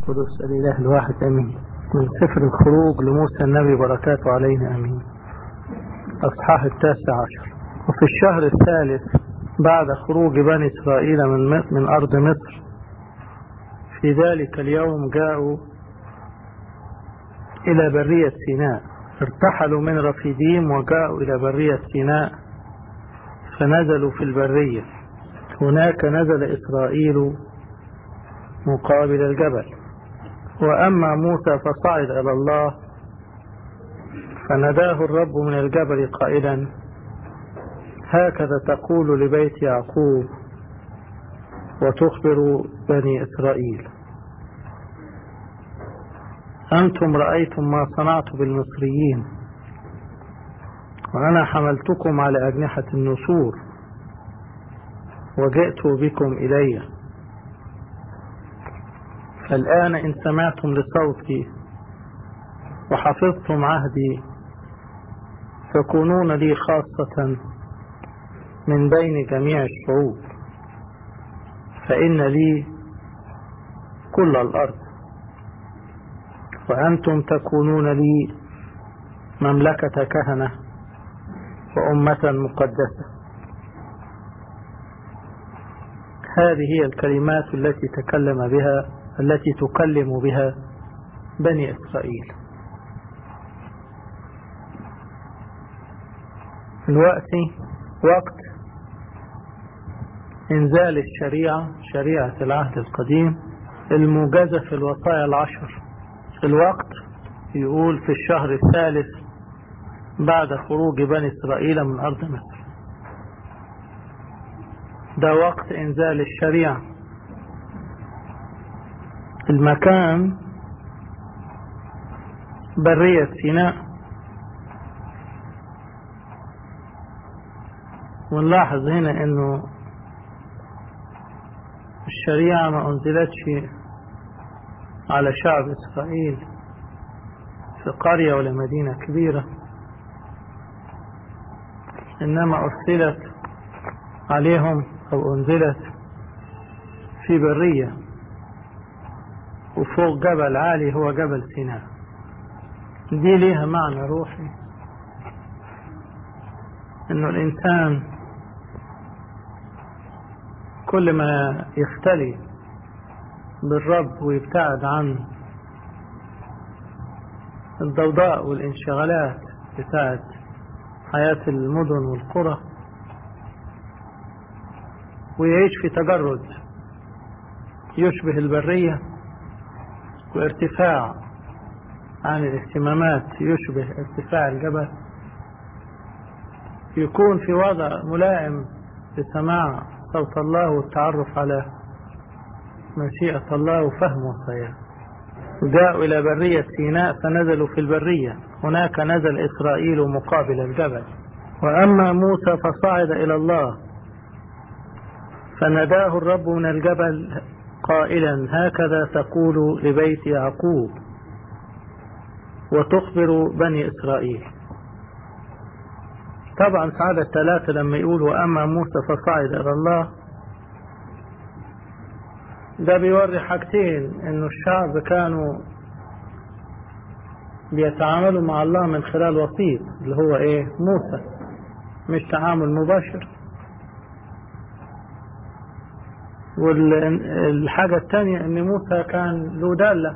القدس الإله الواحد أمين من سفر الخروج لموسى النبي بركاته علينا أمين أصحاح التاسع عشر وفي الشهر الثالث بعد خروج بني إسرائيل من, من أرض مصر في ذلك اليوم جاءوا إلى برية سيناء ارتحلوا من رفيديم وجاءوا إلى برية سيناء فنزلوا في البرية هناك نزل إسرائيل مقابل الجبل وأما موسى فصعد إلى الله فنداه الرب من الجبل قائلا هكذا تقول لبيت يعقوب وتخبر بني إسرائيل أنتم رأيتم ما صنعت بالمصريين وأنا حملتكم على أجنحة النسور وجئت بكم إلي فالآن إن سمعتم لصوتي وحفظتم عهدي تكونون لي خاصة من بين جميع الشعوب فإن لي كل الأرض وأنتم تكونون لي مملكة كهنة وأمة مقدسة هذه هي الكلمات التي تكلم بها التي تكلم بها بني إسرائيل الوقت وقت إنزال الشريعة شريعة العهد القديم الموجزة في الوصايا العشر الوقت يقول في الشهر الثالث بعد خروج بني إسرائيل من أرض مصر ده وقت إنزال الشريعة المكان برية سيناء ونلاحظ هنا انه الشريعة ما انزلتش على شعب اسرائيل في قرية ولا مدينة كبيرة انما ارسلت عليهم او انزلت في برية وفوق جبل عالي هو جبل سيناء دي ليها معنى روحي انه الانسان كل ما يختلي بالرب ويبتعد عن الضوضاء والانشغالات بتاعت حياة المدن والقرى ويعيش في تجرد يشبه البرية وارتفاع عن الاهتمامات يشبه ارتفاع الجبل يكون في وضع ملائم لسماع صوت الله والتعرف على مشيئة الله وفهم وصاياه جاءوا إلى برية سيناء فنزلوا في البرية هناك نزل إسرائيل مقابل الجبل وأما موسى فصعد إلى الله فنداه الرب من الجبل قائلا هكذا تقول لبيت يعقوب وتخبر بني إسرائيل طبعا في عدد ثلاثة لما يقول وأما موسى فصعد إلى الله ده بيوري حاجتين انه الشعب كانوا بيتعاملوا مع الله من خلال وسيط اللي هو ايه موسى مش تعامل مباشر والحاجة الثانية ان موسى كان له دالة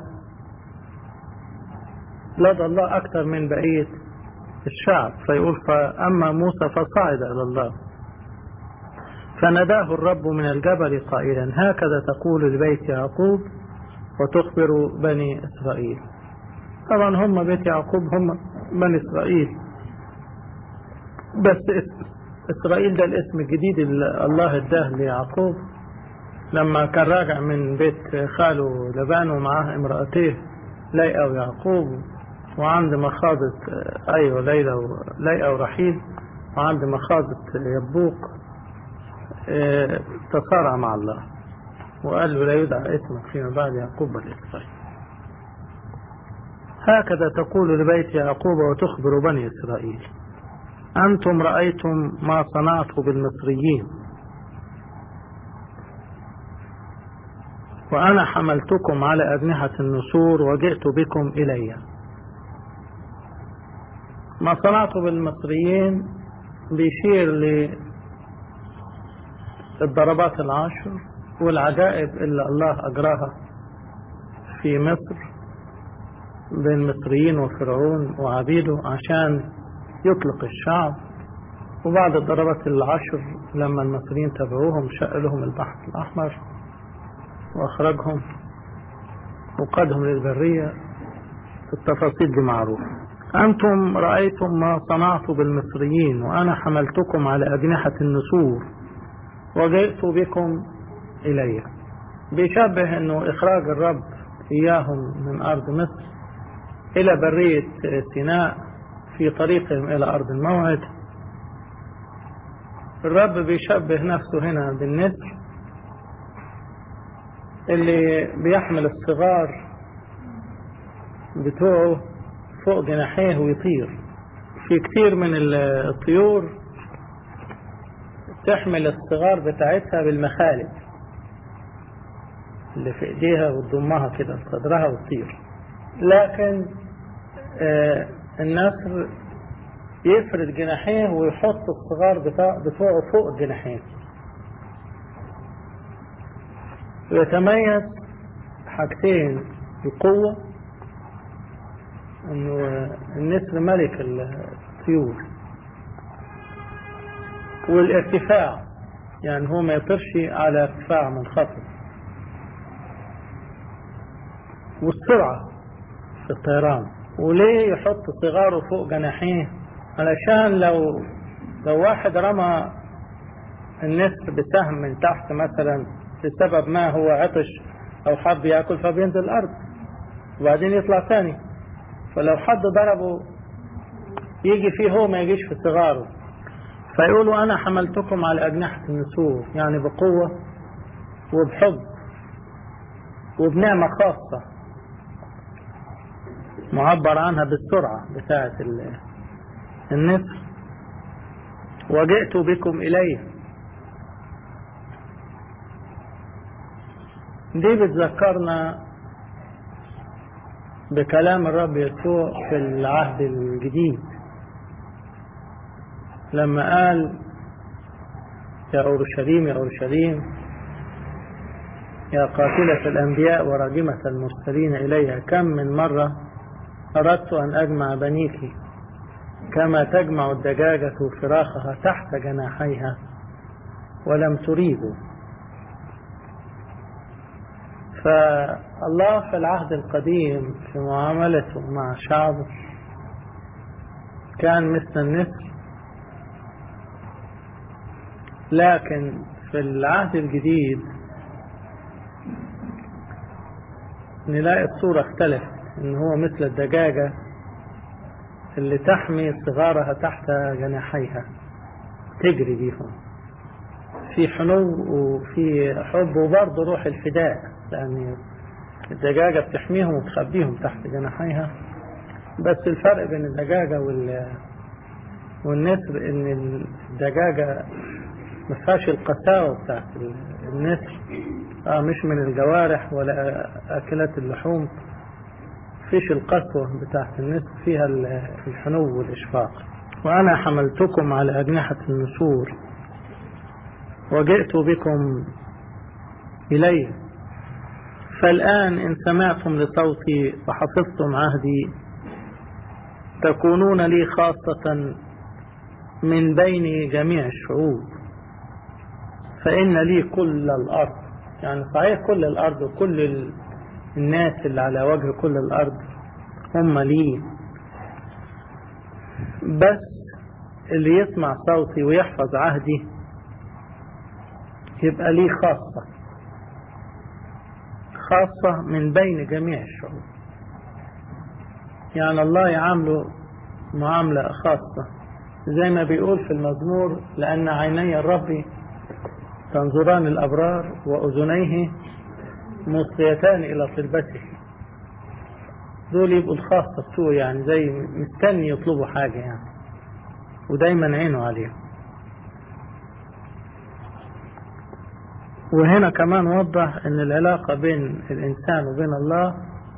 لدى الله اكثر من بقية الشعب فيقول فاما موسى فصعد الى الله فنداه الرب من الجبل قائلا هكذا تقول لبيت يعقوب وتخبر بني إسرائيل طبعا هم بيت يعقوب هم بني إسرائيل بس اسم إسرائيل ده الاسم الجديد اللي الله اداه ليعقوب لما كان راجع من بيت خاله لبان ومعاه امرأتيه ليئة ويعقوب وعند مخاضة أيوة ليلى ليئة ورحيل وعند مخاضة يبوق تصارع مع الله وقال له لا يدعى اسمك فيما بعد يعقوب بل إسرائيل هكذا تقول لبيت يعقوب وتخبر بني إسرائيل أنتم رأيتم ما صنعت بالمصريين وأنا حملتكم على أجنحة النسور وجئت بكم إلي ما صنعت بالمصريين بيشير للضربات العشر والعجائب اللي الله أجراها في مصر بين المصريين وفرعون وعبيده عشان يطلق الشعب وبعد الضربات العشر لما المصريين تبعوهم شق لهم البحر الأحمر وأخرجهم وقادهم للبرية التفاصيل دي معروفة أنتم رأيتم ما صنعت بالمصريين وأنا حملتكم على أجنحة النسور وجئت بكم إلي بيشبه أنه إخراج الرب إياهم من أرض مصر إلى برية سيناء في طريقهم إلى أرض الموعد الرب بيشبه نفسه هنا بالنسر اللي بيحمل الصغار بتوعه فوق جناحيه ويطير في كتير من الطيور تحمل الصغار بتاعتها بالمخالب اللي في ايديها وتضمها كده لصدرها وتطير لكن آه النسر يفرد جناحيه ويحط الصغار بتاع بتوعه فوق الجناحين ويتميز حاجتين القوة انه النسر ملك الطيور والارتفاع يعني هو ما يطرش على ارتفاع منخفض والسرعة في الطيران وليه يحط صغاره فوق جناحيه علشان لو لو واحد رمى النسر بسهم من تحت مثلا لسبب ما هو عطش او حب ياكل فبينزل الارض وبعدين يطلع تاني فلو حد ضربه يجي فيه هو ما يجيش في صغاره فيقولوا انا حملتكم على اجنحة النسور يعني بقوة وبحب وبنعمة خاصة معبر عنها بالسرعة بتاعة النسر وجئت بكم إليه دي بتذكرنا بكلام الرب يسوع في العهد الجديد لما قال يا أورشليم يا أورشليم يا قاتلة الأنبياء وراجمة المرسلين إليها كم من مرة أردت أن أجمع بنيك كما تجمع الدجاجة فراخها تحت جناحيها ولم تريدوا فالله في العهد القديم في معاملته مع شعبه كان مثل النسر لكن في العهد الجديد نلاقي الصورة اختلفت ان هو مثل الدجاجة اللي تحمي صغارها تحت جناحيها تجري بيهم في حنو وفي حب وبرضه روح الفداء لأن الدجاجة بتحميهم وتخبيهم تحت جناحيها بس الفرق بين الدجاجة وال والنسر ان الدجاجة ما فيهاش القساوة بتاعت النسر آه مش من الجوارح ولا أكلات اللحوم فيش القسوة بتاعت النسر فيها الحنو والإشفاق وأنا حملتكم على أجنحة النسور وجئت بكم إلي فالآن إن سمعتم لصوتي وحفظتم عهدي تكونون لي خاصة من بين جميع الشعوب فإن لي كل الأرض يعني صحيح كل الأرض وكل الناس اللي على وجه كل الأرض هم لي بس اللي يسمع صوتي ويحفظ عهدي يبقى ليه خاصة خاصة من بين جميع الشعوب يعني الله يعامله معاملة خاصة زي ما بيقول في المزمور لأن عيني الرب تنظران الأبرار وأذنيه مصغيتان إلى طلبته دول يبقوا الخاصة بتوعه يعني زي مستني يطلبوا حاجة يعني ودايما عينه عليهم وهنا كمان وضح ان العلاقة بين الانسان وبين الله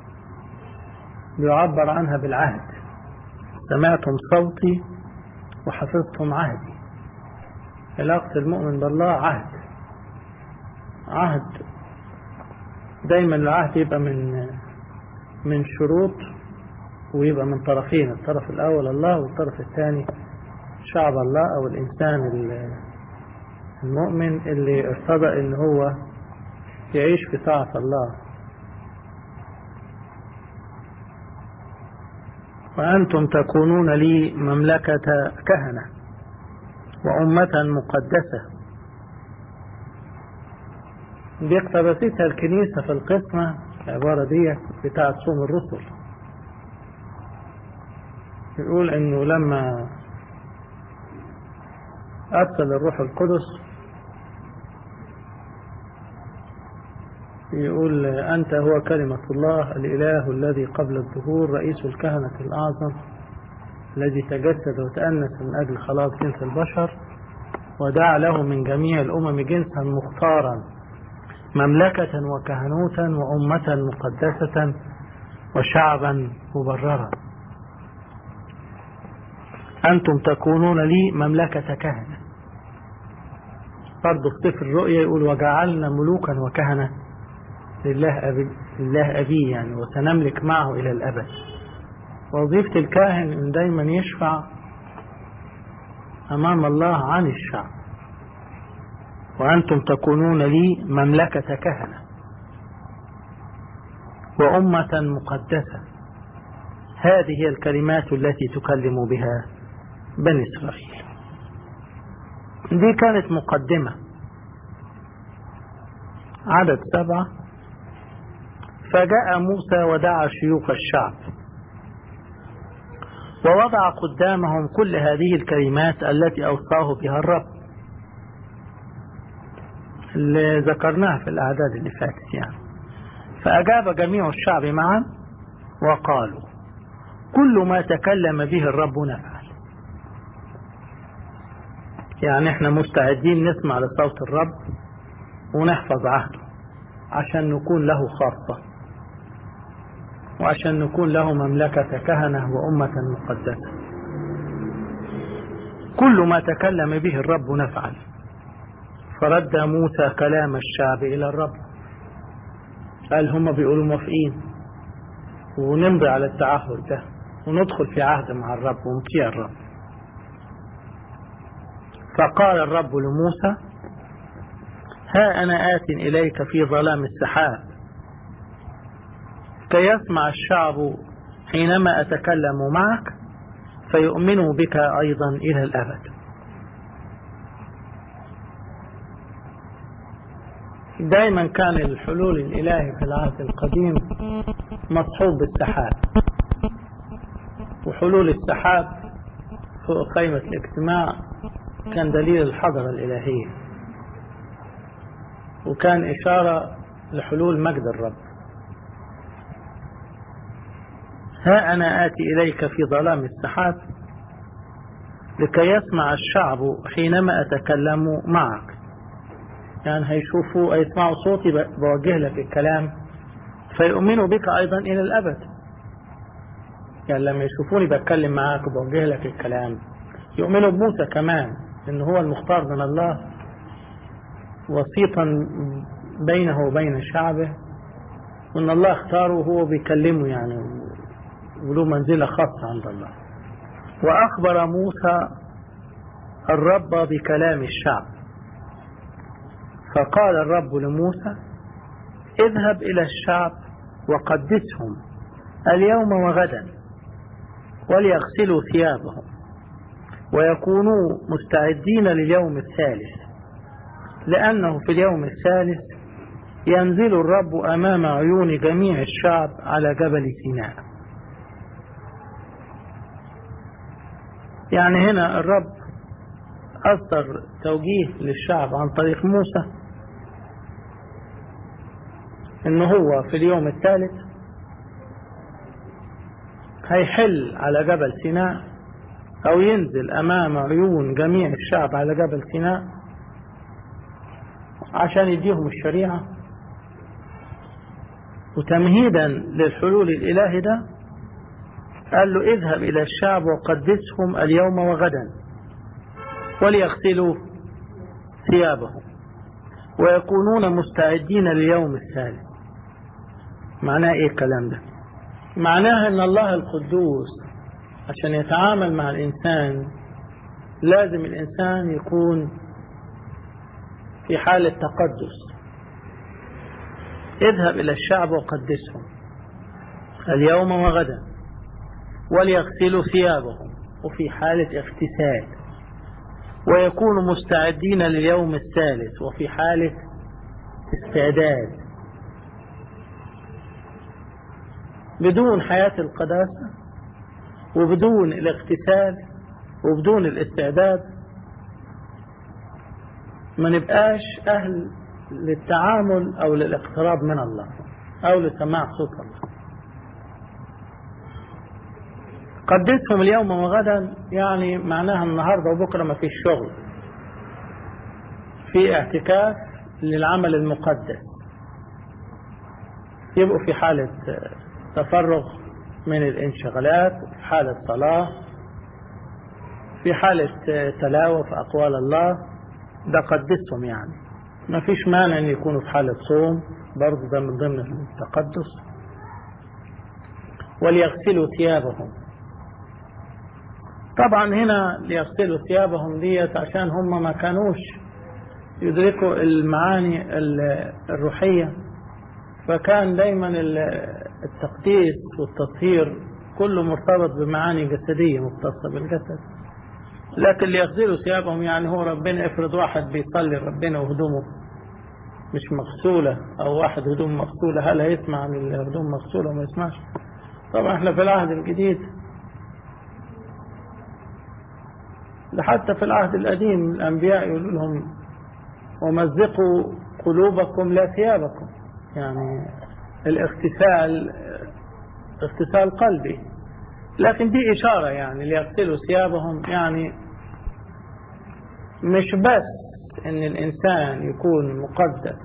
بيعبر عنها بالعهد سمعتم صوتي وحفظتم عهدي علاقة المؤمن بالله عهد عهد دايما العهد يبقى من من شروط ويبقى من طرفين الطرف الأول الله والطرف الثاني شعب الله أو الإنسان المؤمن اللي ارتضى إن هو يعيش في طاعة الله وأنتم تكونون لي مملكة كهنة وأمة مقدسة دي اقتبستها الكنيسة في القسمة العبارة دي بتاعة صوم الرسل يقول انه لما ارسل الروح القدس يقول أنت هو كلمة الله الإله الذي قبل الظهور رئيس الكهنة الأعظم الذي تجسد وتأنس من أجل خلاص جنس البشر ودعا له من جميع الأمم جنسا مختارا مملكة وكهنوتا وأمة مقدسة وشعبا مبررا أنتم تكونون لي مملكة كهنة برضه في سفر الرؤيا يقول وجعلنا ملوكا وكهنة لله أبي لله أبي يعني وسنملك معه إلى الأبد وظيفة الكاهن إن دايما يشفع أمام الله عن الشعب وأنتم تكونون لي مملكة كهنة وأمة مقدسة هذه هي الكلمات التي تكلم بها بني إسرائيل دي كانت مقدمة عدد سبعة فجاء موسى ودعا شيوخ الشعب ووضع قدامهم كل هذه الكلمات التي أوصاه بها الرب اللي ذكرناها في الأعداد اللي فاتت يعني فأجاب جميع الشعب معا وقالوا كل ما تكلم به الرب نفعل يعني احنا مستعدين نسمع لصوت الرب ونحفظ عهده عشان نكون له خاصة وعشان نكون له مملكة كهنة وأمة مقدسة كل ما تكلم به الرب نفعل فرد موسى كلام الشعب إلى الرب قال هم بيقولوا موافقين ونمضي على التعهد ده وندخل في عهد مع الرب ونطيع الرب فقال الرب لموسى ها أنا آت إليك في ظلام السحاب كي يسمع الشعب حينما أتكلم معك فيؤمنوا بك أيضا إلى الأبد دائما كان الحلول الإلهي في العهد القديم مصحوب بالسحاب وحلول السحاب فوق قيمة الاجتماع كان دليل الحضرة الإلهية وكان إشارة لحلول مجد الرب ها أنا آتي إليك في ظلام السحاب لكي يسمع الشعب حينما أتكلم معك يعني هيشوفوا هيسمعوا صوتي بوجه لك الكلام فيؤمنوا بك أيضا إلى الأبد يعني لما يشوفوني بتكلم معاك وبوجه لك الكلام يؤمنوا بموسى كمان إن هو المختار من الله وسيطا بينه وبين شعبه وإن الله اختاره وهو بيكلمه يعني وله منزلة خاصة عند الله وأخبر موسى الرب بكلام الشعب فقال الرب لموسى اذهب إلى الشعب وقدسهم اليوم وغدا وليغسلوا ثيابهم ويكونوا مستعدين لليوم الثالث لأنه في اليوم الثالث ينزل الرب أمام عيون جميع الشعب على جبل سيناء يعني هنا الرب أصدر توجيه للشعب عن طريق موسى إن هو في اليوم الثالث هيحل على جبل سيناء أو ينزل أمام عيون جميع الشعب على جبل سيناء عشان يديهم الشريعة وتمهيدا للحلول الإلهي ده قال له اذهب إلى الشعب وقدسهم اليوم وغدا وليغسلوا ثيابهم ويكونون مستعدين لليوم الثالث معناه ايه الكلام ده معناها ان الله القدوس عشان يتعامل مع الانسان لازم الانسان يكون في حالة تقدس اذهب الى الشعب وقدسهم اليوم وغدا وليغسلوا ثيابهم وفي حالة اغتسال ويكونوا مستعدين لليوم الثالث وفي حالة استعداد بدون حياة القداسة وبدون الاغتسال وبدون الاستعداد ما نبقاش أهل للتعامل أو للاقتراب من الله أو لسماع صوت الله قدسهم اليوم وغدا يعني معناها النهاردة وبكرة ما فيش شغل في اعتكاف للعمل المقدس يبقوا في حالة تفرغ من الانشغالات في حالة صلاة في حالة تلاوة في أقوال الله ده قدسهم يعني ما فيش مانع أن يكونوا في حالة صوم برضه ده من ضمن التقدس وليغسلوا ثيابهم طبعا هنا ليغسلوا ثيابهم ديت عشان هم ما كانوش يدركوا المعاني الروحية فكان دايما التقديس والتطهير كله مرتبط بمعاني جسدية مختصة بالجسد لكن ليغسلوا ثيابهم يعني هو ربنا افرض واحد بيصلي ربنا وهدومه مش مغسولة أو واحد هدوم مغسولة هل هيسمع عن الهدوم مغسولة وما يسمعش طبعا احنا في العهد الجديد ده حتى في العهد القديم الأنبياء يقولوا لهم ومزقوا قلوبكم لا ثيابكم يعني الاغتسال اغتسال قلبي لكن دي إشارة يعني ليغسلوا ثيابهم يعني مش بس ان الانسان يكون مقدس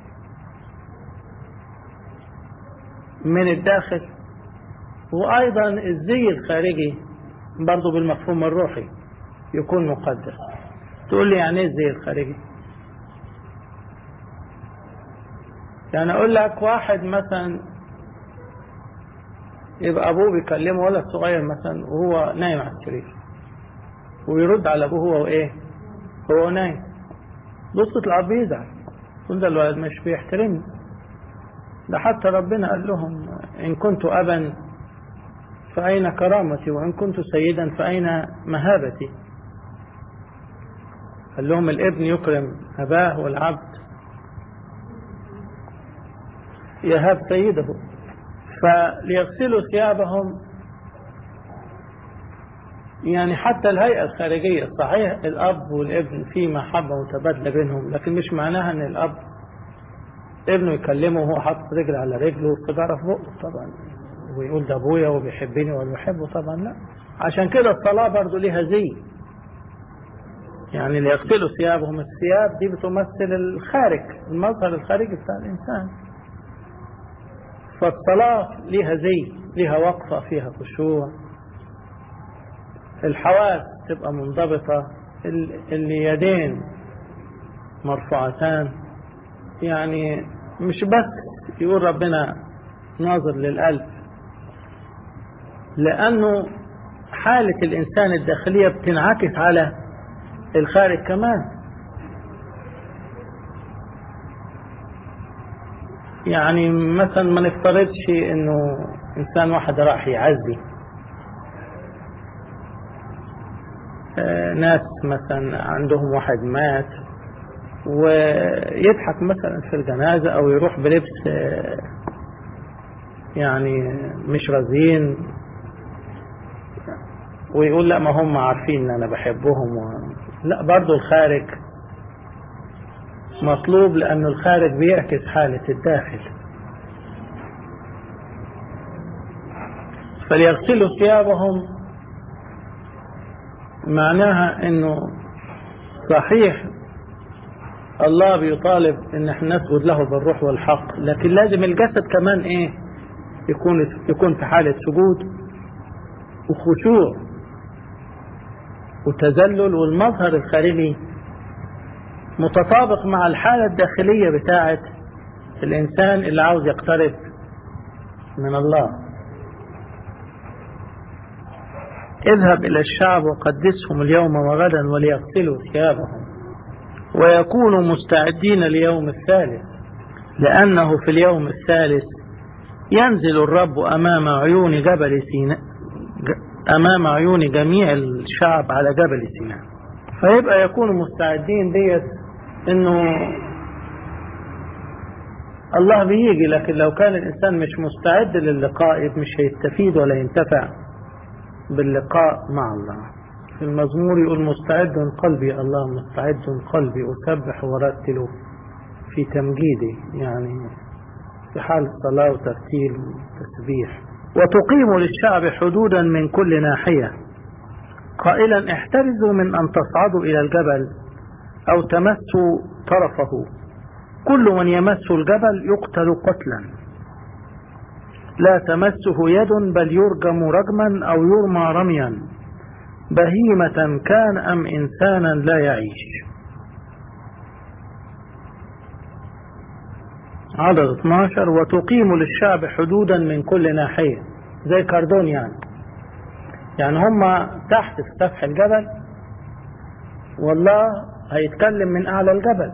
من الداخل وايضا الزي الخارجي برضه بالمفهوم الروحي يكون مقدس تقول لي يعني ايه الزي الخارجي يعني اقول لك واحد مثلا يبقى ابوه بيكلمه ولد صغير مثلا وهو نايم على السرير ويرد على ابوه هو ايه هو نايم بص الاب بيزعل يقول ده الولد مش بيحترمني ده حتى ربنا قال لهم ان كنت ابا فاين كرامتي وان كنت سيدا فاين مهابتي قال لهم الابن يكرم اباه والعبد يهاب سيده فليغسلوا ثيابهم يعني حتى الهيئة الخارجية صحيح الأب والابن في محبة متبادلة بينهم لكن مش معناها أن الأب ابنه يكلمه وهو حاطط رجل على رجله والسيجارة في بقه طبعا ويقول ده أبويا وبيحبني وأنا بحبه طبعا لا عشان كده الصلاة برضه ليها زي يعني ليغسلوا ثيابهم الثياب دي بتمثل الخارج المظهر الخارجي بتاع الإنسان فالصلاة ليها زي ليها وقفة فيها خشوع الحواس تبقى منضبطة اليدين مرفوعتان يعني مش بس يقول ربنا ناظر للقلب لأنه حالة الإنسان الداخلية بتنعكس على الخارج كمان يعني مثلا ما نفترضش انه انسان واحد راح يعزي ناس مثلا عندهم واحد مات ويضحك مثلا في الجنازة او يروح بلبس يعني مش رزين ويقول لا ما هم عارفين ان انا بحبهم و... لا برضو الخارج مطلوب لأنه الخارج بيعكس حالة الداخل فليغسلوا ثيابهم معناها انه صحيح الله بيطالب ان احنا نسجد له بالروح والحق لكن لازم الجسد كمان ايه يكون يكون في حالة سجود وخشوع وتذلل والمظهر الخارجي متطابق مع الحالة الداخلية بتاعة الإنسان اللي عاوز يقترب من الله اذهب إلى الشعب وقدسهم اليوم وغدا وليغسلوا ثيابهم ويكونوا مستعدين ليوم الثالث لأنه في اليوم الثالث ينزل الرب أمام عيون جبل سيناء أمام عيون جميع الشعب على جبل سيناء فيبقى يكونوا مستعدين ديت إنه الله بيجي لكن لو كان الإنسان مش مستعد للقاء مش هيستفيد ولا ينتفع باللقاء مع الله في المزمور يقول مستعد قلبي الله مستعد قلبي أسبح ورتل في تمجيدي يعني في حال الصلاة وترتيل وتسبيح وتقيم للشعب حدودا من كل ناحية قائلا احترزوا من أن تصعدوا إلى الجبل أو تمسوا طرفه كل من يمس الجبل يقتل قتلا لا تمسه يد بل يرجم رجما أو يرمى رميا بهيمة كان أم إنسانا لا يعيش عدد 12 وتقيم للشعب حدودا من كل ناحية زي كاردون يعني يعني هم تحت في سفح الجبل والله هيتكلم من أعلى الجبل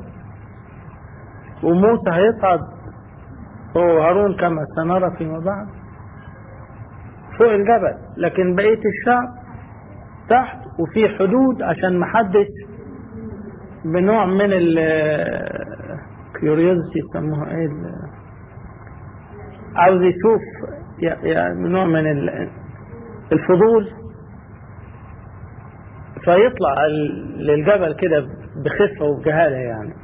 وموسى هيصعد هو هارون كما سنرى فيما بعد فوق الجبل لكن بقية الشعب تحت وفي حدود عشان محدش بنوع من ال كيوريوزيتي يسموها ايه عاوز يشوف يعني نوع من الفضول فيطلع للجبل كده بخفة وبجهالة يعني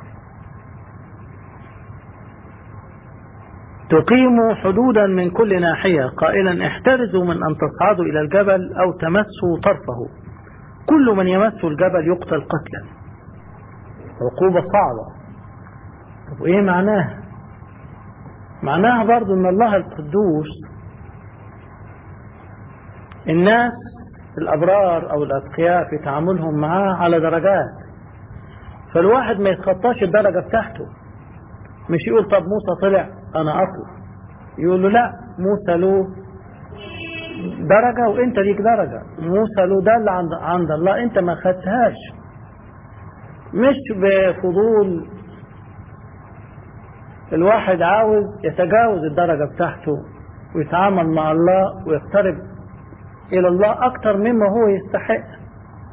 تقيم حدودا من كل ناحية قائلا احترزوا من أن تصعدوا إلى الجبل أو تمسوا طرفه كل من يمس الجبل يقتل قتلا عقوبة صعبة طب وإيه معناها معناها برضو أن الله القدوس الناس الأبرار أو الأتقياء في تعاملهم معاه على درجات فالواحد ما يتخطاش الدرجة بتاعته مش يقول طب موسى طلع أنا أطلع يقول له لا موسى له درجة وانت ليك درجة موسى له دل عند, عند الله انت ما خدتهاش مش بفضول الواحد عاوز يتجاوز الدرجة بتاعته ويتعامل مع الله ويقترب إلى الله أكتر مما هو يستحق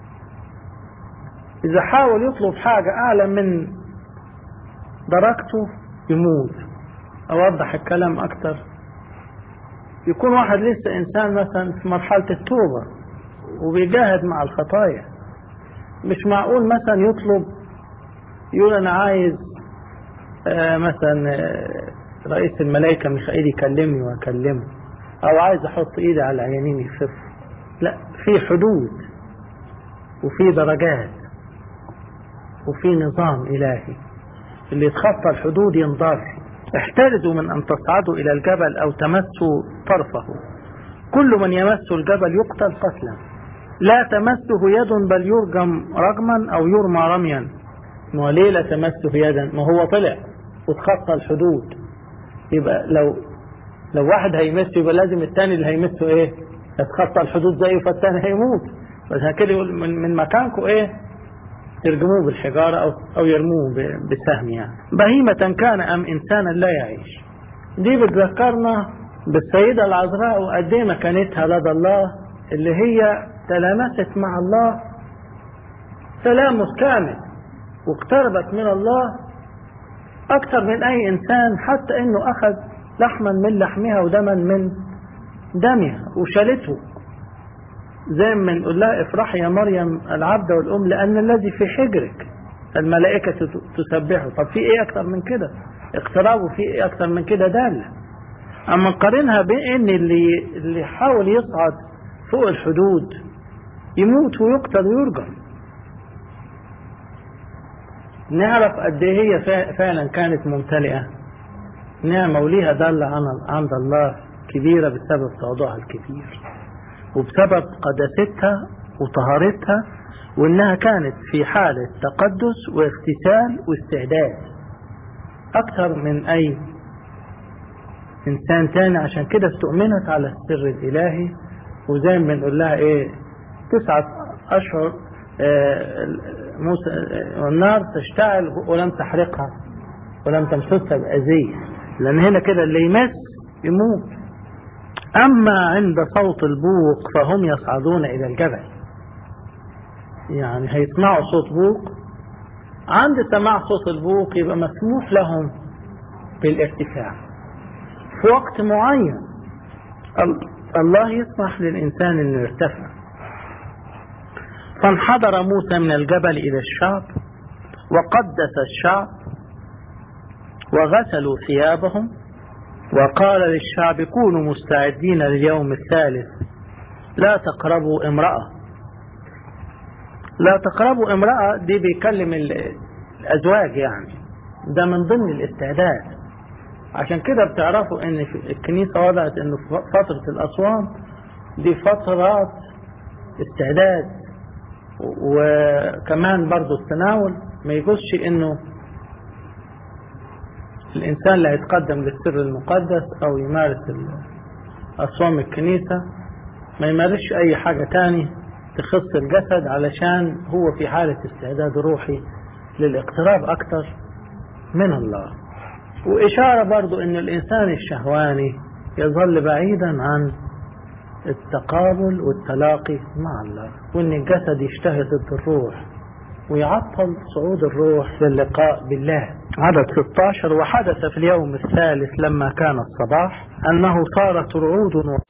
إذا حاول يطلب حاجة أعلى من درجته يموت أوضح الكلام أكتر يكون واحد لسه إنسان مثلا في مرحلة التوبة وبيجاهد مع الخطايا مش معقول مثلا يطلب يقول أنا عايز آه مثلا آه رئيس الملائكة ميخائيل يكلمني وأكلمه أو عايز أحط إيدي على عينين يخف لا في حدود وفي درجات وفي نظام إلهي اللي يتخطى الحدود ينضر احترزوا من أن تصعدوا إلى الجبل أو تمسوا طرفه كل من يمس الجبل يقتل قتلا لا تمسه يد بل يرجم رجما أو يرمى رميا ما ليه لا تمسه يدا ما هو طلع وتخطى الحدود يبقى لو لو واحد هيمسه يبقى لازم الثاني اللي هيمسه ايه يتخطى الحدود زيه فالثاني هيموت بس كده يقول من, من مكانكم ايه يرجموه بالحجارة أو, أو يرموه بسهم يعني بهيمة كان أم إنسانا لا يعيش دي بتذكرنا بالسيدة العذراء وقد ايه مكانتها لدى الله اللي هي تلامست مع الله تلامس كامل واقتربت من الله أكثر من أي إنسان حتى إنه أخذ لحما من لحمها ودما من دمها وشالته زي ما نقول لها افرحي يا مريم العبد والأم لأن الذي في حجرك الملائكة تسبحه طب في ايه أكثر من كده اقترابه في ايه أكثر من كده دالة أما نقارنها بإن اللي اللي حاول يصعد فوق الحدود يموت ويقتل ويرجم نعرف قد ايه هي فعلا كانت ممتلئة نعمة وليها دالة عند الله كبيرة بسبب تواضعها الكبير وبسبب قداستها وطهارتها وانها كانت في حالة تقدس واغتسال واستعداد اكثر من اي انسان تاني عشان كده استؤمنت على السر الالهي وزي ما بنقول لها ايه تسعة اشهر موسى والنار تشتعل ولم تحرقها ولم تمسسها بأذية لأن هنا كده اللي يمس يموت أما عند صوت البوق فهم يصعدون إلى الجبل يعني هيسمعوا صوت بوق عند سماع صوت البوق يبقى مسموح لهم بالارتفاع في وقت معين الله يسمح للإنسان أنه يرتفع فانحدر موسى من الجبل إلى الشعب وقدس الشعب وغسلوا ثيابهم وقال للشعب كونوا مستعدين لليوم الثالث لا تقربوا امرأة لا تقربوا امرأة دي بيكلم الأزواج يعني ده من ضمن الاستعداد عشان كده بتعرفوا ان الكنيسة وضعت انه فترة الأصوام دي فترات استعداد وكمان برضو التناول ما يجوزش انه الانسان اللي هيتقدم للسر المقدس او يمارس اصوام الكنيسة ما يمارسش اي حاجة تاني تخص الجسد علشان هو في حالة استعداد روحي للاقتراب اكتر من الله واشارة برضو ان الانسان الشهواني يظل بعيدا عن التقابل والتلاقي مع الله وان الجسد يشتهي ضد الروح ويعطل صعود الروح للقاء بالله عدد 16 وحدث في اليوم الثالث لما كان الصباح أنه صارت رعود